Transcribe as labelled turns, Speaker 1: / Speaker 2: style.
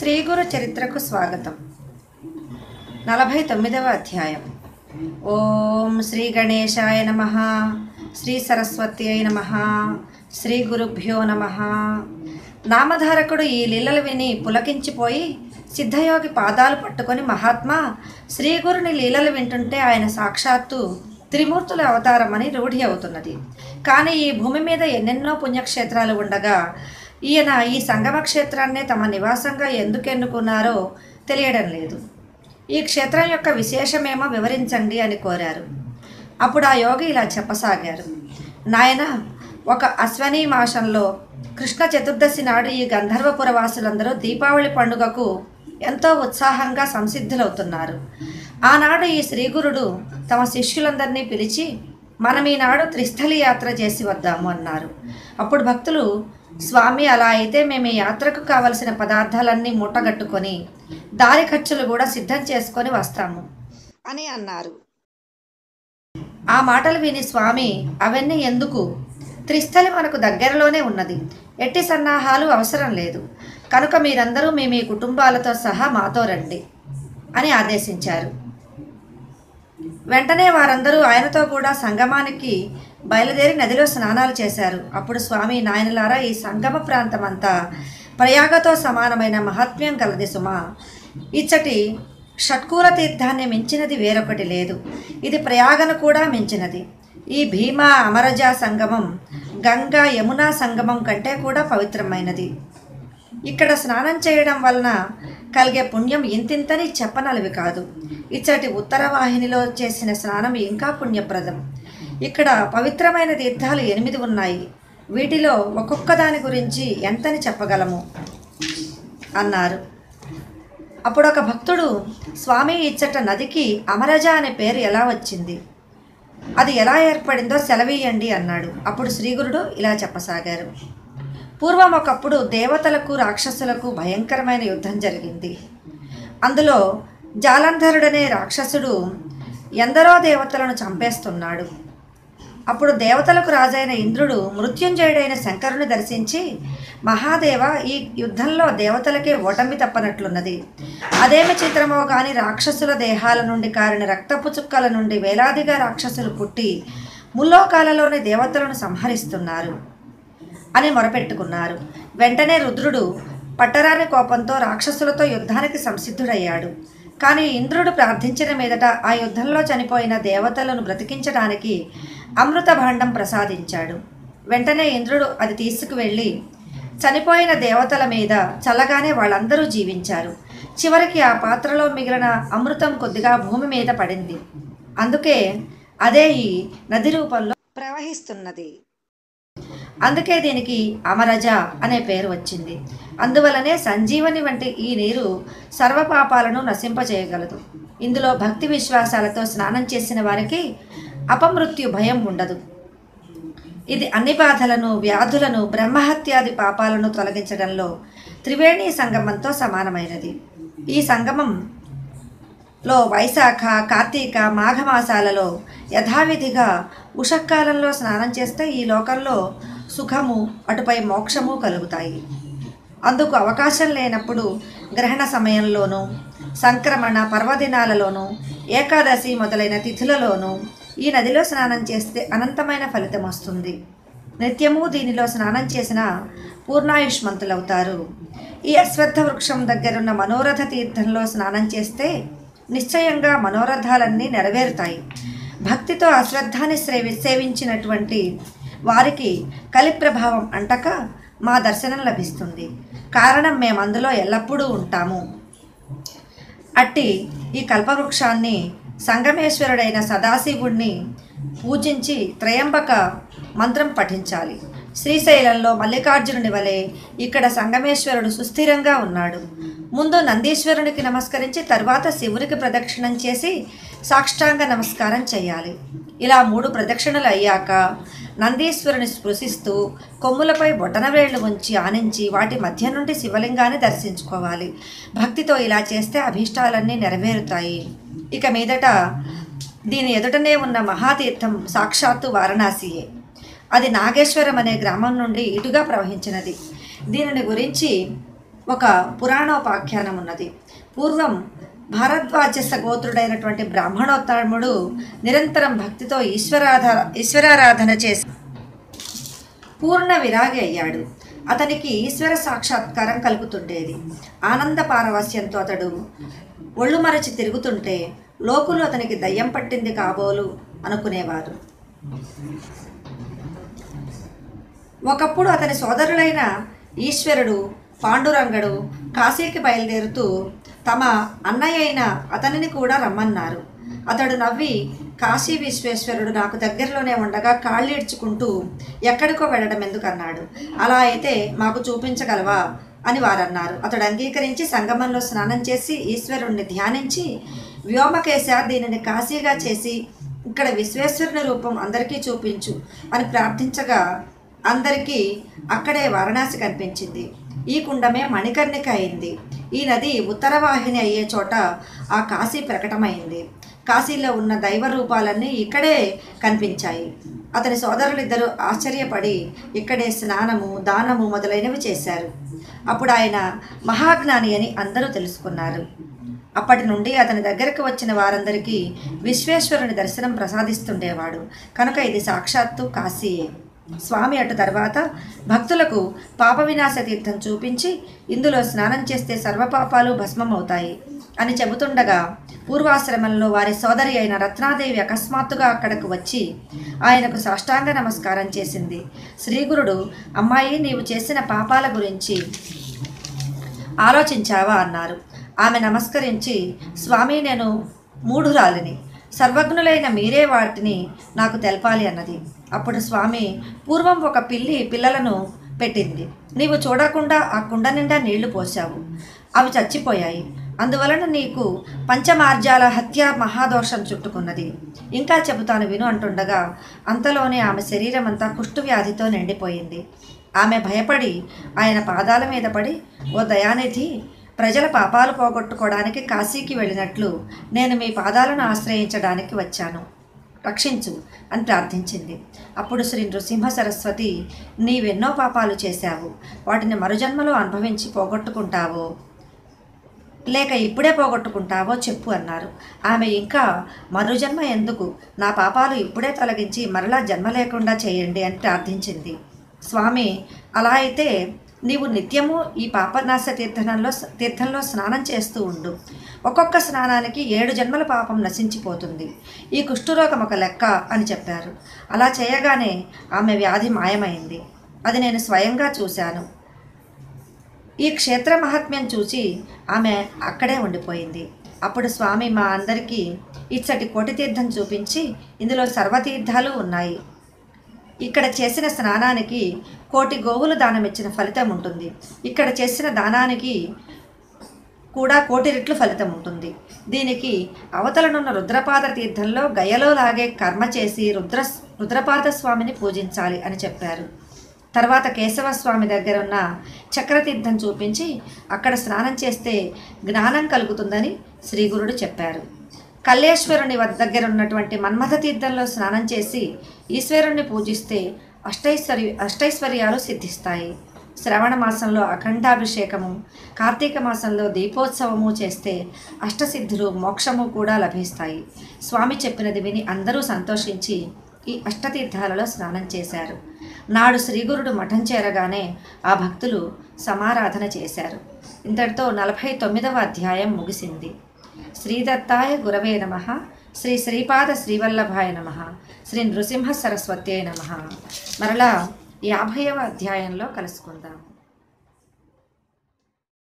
Speaker 1: శ్రీ గురు చరిత్రకు స్వాగతం నలభై తొమ్మిదవ అధ్యాయం ఓం శ్రీ గణేశాయ నమ శ్రీ సరస్వతి అయి నమ శ్రీ గురుభ్యో నమ నామధారకుడు ఈ లీలలు విని పులకించిపోయి సిద్ధయోగి పాదాలు పట్టుకొని మహాత్మా శ్రీగురుని లీలలు వింటుంటే ఆయన సాక్షాత్తు త్రిమూర్తుల అవతారమని రూఢి అవుతున్నది కానీ ఈ భూమి మీద ఎన్నెన్నో పుణ్యక్షేత్రాలు ఉండగా ఈయన ఈ సంగమ క్షేత్రాన్నే తమ నివాసంగా ఎందుకు ఎన్నుకున్నారో తెలియడం లేదు ఈ క్షేత్రం యొక్క విశేషమేమో వివరించండి అని కోరారు అప్పుడు ఆ యోగి ఇలా చెప్పసాగారు నాయన ఒక అశ్వనీ మాసంలో కృష్ణ చతుర్దశి నాడు ఈ గంధర్వపుర వాసులందరూ దీపావళి పండుగకు ఎంతో ఉత్సాహంగా సంసిద్ధులవుతున్నారు ఆనాడు ఈ శ్రీగురుడు తమ శిష్యులందరినీ పిలిచి మనం ఈనాడు త్రిస్థలి యాత్ర చేసి వద్దాము అన్నారు అప్పుడు భక్తులు స్వామి అలా అయితే మేము ఈ యాత్రకు కావలసిన పదార్థాలన్నీ మూటగట్టుకొని దారి ఖర్చులు కూడా సిద్ధం చేసుకొని వస్తాము అని అన్నారు ఆ మాటలు విని స్వామి అవన్నీ ఎందుకు త్రిస్థలి మనకు దగ్గరలోనే ఉన్నది ఎట్టి సన్నాహాలు అవసరం లేదు కనుక మీరందరూ మీ మీ కుటుంబాలతో సహా మాతో రండి అని ఆదేశించారు వెంటనే వారందరూ ఆయనతో కూడా సంగమానికి బయలుదేరి నదిలో స్నానాలు చేశారు అప్పుడు స్వామి నాయనలారా ఈ సంగమ ప్రాంతం అంతా ప్రయాగతో సమానమైన మహాత్మ్యం కలది సుమా ఇచ్చటి షట్కూల తీర్థాన్ని మించినది వేరొకటి లేదు ఇది ప్రయాగను కూడా మించినది ఈ భీమా అమరజ సంగమం గంగా యమునా సంగమం కంటే కూడా పవిత్రమైనది ఇక్కడ స్నానం చేయడం వలన కలిగే పుణ్యం ఇంతింతని చెప్పనలవి కాదు ఇచ్చటి ఉత్తర వాహినిలో చేసిన స్నానం ఇంకా పుణ్యప్రదం ఇక్కడ పవిత్రమైన తీర్థాలు ఎనిమిది ఉన్నాయి వీటిలో ఒక్కొక్క దాని గురించి ఎంతని చెప్పగలము అన్నారు అప్పుడు ఒక భక్తుడు స్వామి ఇచ్చట నదికి అమరజ అనే పేరు ఎలా వచ్చింది అది ఎలా ఏర్పడిందో సెలవీయండి అన్నాడు అప్పుడు శ్రీగురుడు ఇలా చెప్పసాగారు పూర్వం ఒకప్పుడు దేవతలకు రాక్షసులకు భయంకరమైన యుద్ధం జరిగింది అందులో జాలంధరుడనే రాక్షసుడు ఎందరో దేవతలను చంపేస్తున్నాడు అప్పుడు దేవతలకు రాజైన ఇంద్రుడు మృత్యుంజయుడైన శంకరుని దర్శించి మహాదేవ ఈ యుద్ధంలో దేవతలకే ఓటమి తప్పనట్లున్నది అదేమి చిత్రమో గాని రాక్షసుల దేహాల నుండి కారిన రక్తపు చుక్కల నుండి వేలాదిగా రాక్షసులు పుట్టి ముల్లోకాలలోని దేవతలను సంహరిస్తున్నారు అని మొరపెట్టుకున్నారు వెంటనే రుద్రుడు పట్టరాని కోపంతో రాక్షసులతో యుద్ధానికి సంసిద్ధుడయ్యాడు కానీ ఇంద్రుడు ప్రార్థించిన మీదట ఆ యుద్ధంలో చనిపోయిన దేవతలను బ్రతికించడానికి అమృత భాండం ప్రసాదించాడు వెంటనే ఇంద్రుడు అది తీసుకువెళ్ళి చనిపోయిన దేవతల మీద చల్లగానే వాళ్ళందరూ జీవించారు చివరికి ఆ పాత్రలో మిగిలిన అమృతం కొద్దిగా భూమి మీద పడింది అందుకే అదే ఈ నది రూపంలో ప్రవహిస్తున్నది అందుకే దీనికి అమరజ అనే పేరు వచ్చింది అందువలనే సంజీవని వంటి ఈ నీరు సర్వపాపాలను నశింపజేయగలదు ఇందులో భక్తి విశ్వాసాలతో స్నానం చేసిన వారికి అపమృత్యు భయం ఉండదు ఇది అన్ని బాధలను వ్యాధులను బ్రహ్మహత్యాది పాపాలను తొలగించడంలో త్రివేణి సంగమంతో సమానమైనది ఈ సంగమం లో వైశాఖ కార్తీక మాఘమాసాలలో యథావిధిగా ఉషక్కాలంలో స్నానం చేస్తే ఈ లోకంలో సుఖము అటుపై మోక్షము కలుగుతాయి అందుకు అవకాశం లేనప్పుడు గ్రహణ సమయంలోనూ సంక్రమణ పర్వదినాలలోనూ ఏకాదశి మొదలైన తిథులలోనూ ఈ నదిలో స్నానం చేస్తే అనంతమైన ఫలితం వస్తుంది నిత్యము దీనిలో స్నానం చేసిన పూర్ణాయుష్మంతులవుతారు ఈ అశ్వత్థ వృక్షం దగ్గరున్న మనోరథ తీర్థంలో స్నానం చేస్తే నిశ్చయంగా మనోరథాలన్నీ నెరవేరుతాయి భక్తితో అశ్రద్ధాన్ని సేవి సేవించినటువంటి వారికి కలి ప్రభావం అంటక మా దర్శనం లభిస్తుంది కారణం మేము అందులో ఎల్లప్పుడూ ఉంటాము అట్టి ఈ కల్పవృక్షాన్ని సంగమేశ్వరుడైన సదాశివుణ్ణి పూజించి త్రయంబక మంత్రం పఠించాలి శ్రీశైలంలో మల్లికార్జునుని వలె ఇక్కడ సంగమేశ్వరుడు సుస్థిరంగా ఉన్నాడు ముందు నందీశ్వరునికి నమస్కరించి తర్వాత శివునికి ప్రదక్షిణం చేసి సాష్టాంగ నమస్కారం చేయాలి ఇలా మూడు ప్రదక్షిణలు అయ్యాక నందీశ్వరుని స్పృశిస్తూ కొమ్ములపై బొటనవేళ్లు ఉంచి ఆనించి వాటి మధ్య నుండి శివలింగాన్ని దర్శించుకోవాలి భక్తితో ఇలా చేస్తే అభీష్టాలన్నీ నెరవేరుతాయి ఇక మీదట దీని ఎదుటనే ఉన్న మహాతీర్థం సాక్షాత్తు వారణాసియే అది నాగేశ్వరం అనే గ్రామం నుండి ఇటుగా ప్రవహించినది దీనిని గురించి ఒక పురాణోపాఖ్యానం ఉన్నది పూర్వం భారద్వాజస్య గోత్రుడైనటువంటి బ్రాహ్మణోత్తముడు నిరంతరం భక్తితో ఈశ్వరాధ ఈశ్వరారాధన చేసి పూర్ణ విరాగి అయ్యాడు అతనికి ఈశ్వర సాక్షాత్కారం కలుగుతుండేది ఆనంద పారవస్యంతో అతడు ఒళ్ళు మరచి తిరుగుతుంటే లోకులు అతనికి దయ్యం పట్టింది కాబోలు అనుకునేవారు ఒకప్పుడు అతని సోదరులైన ఈశ్వరుడు పాండురంగడు కాశీకి బయలుదేరుతూ తమ అన్నయ్య అయిన అతనిని కూడా రమ్మన్నారు అతడు నవ్వి కాశీ విశ్వేశ్వరుడు నాకు దగ్గరలోనే ఉండగా కాళ్ళు ఈడ్చుకుంటూ ఎక్కడికో వెళ్ళడం ఎందుకన్నాడు అలా అయితే మాకు చూపించగలవా అని వారన్నారు అతడు అంగీకరించి సంగమంలో స్నానం చేసి ఈశ్వరుణ్ణి ధ్యానించి వ్యోమకేశ దీనిని కాశీగా చేసి ఇక్కడ విశ్వేశ్వరుని రూపం అందరికీ చూపించు అని ప్రార్థించగా అందరికీ అక్కడే వారణాసి కనిపించింది ఈ కుండమే మణికర్ణిక అయింది ఈ నది ఉత్తరవాహిని అయ్యే చోట ఆ కాశీ ప్రకటమైంది కాశీలో ఉన్న దైవ రూపాలన్నీ ఇక్కడే కనిపించాయి అతని సోదరులిద్దరూ ఆశ్చర్యపడి ఇక్కడే స్నానము దానము మొదలైనవి చేశారు అప్పుడు ఆయన మహాజ్ఞాని అని అందరూ తెలుసుకున్నారు అప్పటి నుండి అతని దగ్గరకు వచ్చిన వారందరికీ విశ్వేశ్వరుని దర్శనం ప్రసాదిస్తుండేవాడు కనుక ఇది సాక్షాత్తు కాశీయే స్వామి అటు తర్వాత భక్తులకు పాప వినాశ తీర్థం చూపించి ఇందులో స్నానం చేస్తే సర్వపాపాలు భస్మమవుతాయి అని చెబుతుండగా పూర్వాశ్రమంలో వారి సోదరి అయిన రత్నాదేవి అకస్మాత్తుగా అక్కడకు వచ్చి ఆయనకు సాష్టాంగ నమస్కారం చేసింది శ్రీగురుడు అమ్మాయి నీవు చేసిన పాపాల గురించి ఆలోచించావా అన్నారు ఆమె నమస్కరించి స్వామి నేను మూఢురాలిని సర్వజ్ఞులైన మీరే వాటిని నాకు తెలపాలి అన్నది అప్పుడు స్వామి పూర్వం ఒక పిల్లి పిల్లలను పెట్టింది నీవు చూడకుండా ఆ కుండ నిండా నీళ్లు పోశావు అవి చచ్చిపోయాయి అందువలన నీకు పంచమార్జాల హత్య మహాదోషం చుట్టుకున్నది ఇంకా చెబుతాను విను అంటుండగా అంతలోనే ఆమె శరీరం అంతా కుష్టు వ్యాధితో నిండిపోయింది ఆమె భయపడి ఆయన పాదాల మీద పడి ఓ దయానిధి ప్రజల పాపాలు పోగొట్టుకోవడానికి కాశీకి వెళ్ళినట్లు నేను మీ పాదాలను ఆశ్రయించడానికి వచ్చాను రక్షించు అని ప్రార్థించింది అప్పుడు శ్రీ నృసింహ సరస్వతి నీవెన్నో పాపాలు చేశావు వాటిని మరుజన్మలో అనుభవించి పోగొట్టుకుంటావో లేక ఇప్పుడే పోగొట్టుకుంటావో చెప్పు అన్నారు ఆమె ఇంకా మరుజన్మ ఎందుకు నా పాపాలు ఇప్పుడే తొలగించి మరలా జన్మ లేకుండా చేయండి అని ప్రార్థించింది స్వామి అలా అయితే నీవు నిత్యము ఈ పాపనాశ తీర్థంలో తీర్థంలో స్నానం చేస్తూ ఉండు ఒక్కొక్క స్నానానికి ఏడు జన్మల పాపం నశించిపోతుంది ఈ కుష్ఠరోగం ఒక లెక్క అని చెప్పారు అలా చేయగానే ఆమె వ్యాధి మాయమైంది అది నేను స్వయంగా చూశాను ఈ క్షేత్ర మహాత్మ్యం చూసి ఆమె అక్కడే ఉండిపోయింది అప్పుడు స్వామి మా అందరికీ ఇచ్చటి కోటి తీర్థం చూపించి ఇందులో సర్వతీర్థాలు ఉన్నాయి ఇక్కడ చేసిన స్నానానికి కోటి గోవులు దానం ఇచ్చిన ఫలితం ఉంటుంది ఇక్కడ చేసిన దానానికి కూడా కోటి రెట్లు ఫలితం ఉంటుంది దీనికి అవతలనున్న రుద్రపాద తీర్థంలో గయలో లాగే కర్మ చేసి రుద్ర రుద్రపాద స్వామిని పూజించాలి అని చెప్పారు తర్వాత కేశవస్వామి దగ్గర ఉన్న చక్రతీర్థం చూపించి అక్కడ స్నానం చేస్తే జ్ఞానం కలుగుతుందని శ్రీగురుడు చెప్పారు కల్లేశ్వరుని వద్ద దగ్గర ఉన్నటువంటి మన్మథ తీర్థంలో స్నానం చేసి ఈశ్వరుణ్ణి పూజిస్తే అష్టైశ్వర్య అష్టైశ్వర్యాలు సిద్ధిస్తాయి శ్రవణ మాసంలో అఖండాభిషేకము కార్తీక మాసంలో దీపోత్సవము చేస్తే అష్టసిద్ధులు మోక్షము కూడా లభిస్తాయి స్వామి చెప్పినది విని అందరూ సంతోషించి ఈ అష్టతీర్థాలలో స్నానం చేశారు నాడు శ్రీగురుడు మఠం చేరగానే ఆ భక్తులు సమారాధన చేశారు ఇంతటితో నలభై తొమ్మిదవ అధ్యాయం ముగిసింది శ్రీదత్తాయ గురవే నమ శ్రీ శ్రీపాద శ్రీవల్లభాయ నమ శ్రీ నృసింహ సరస్వత్యే నమ మరలా యాభైవ అధ్యాయంలో కలుసుకుందాం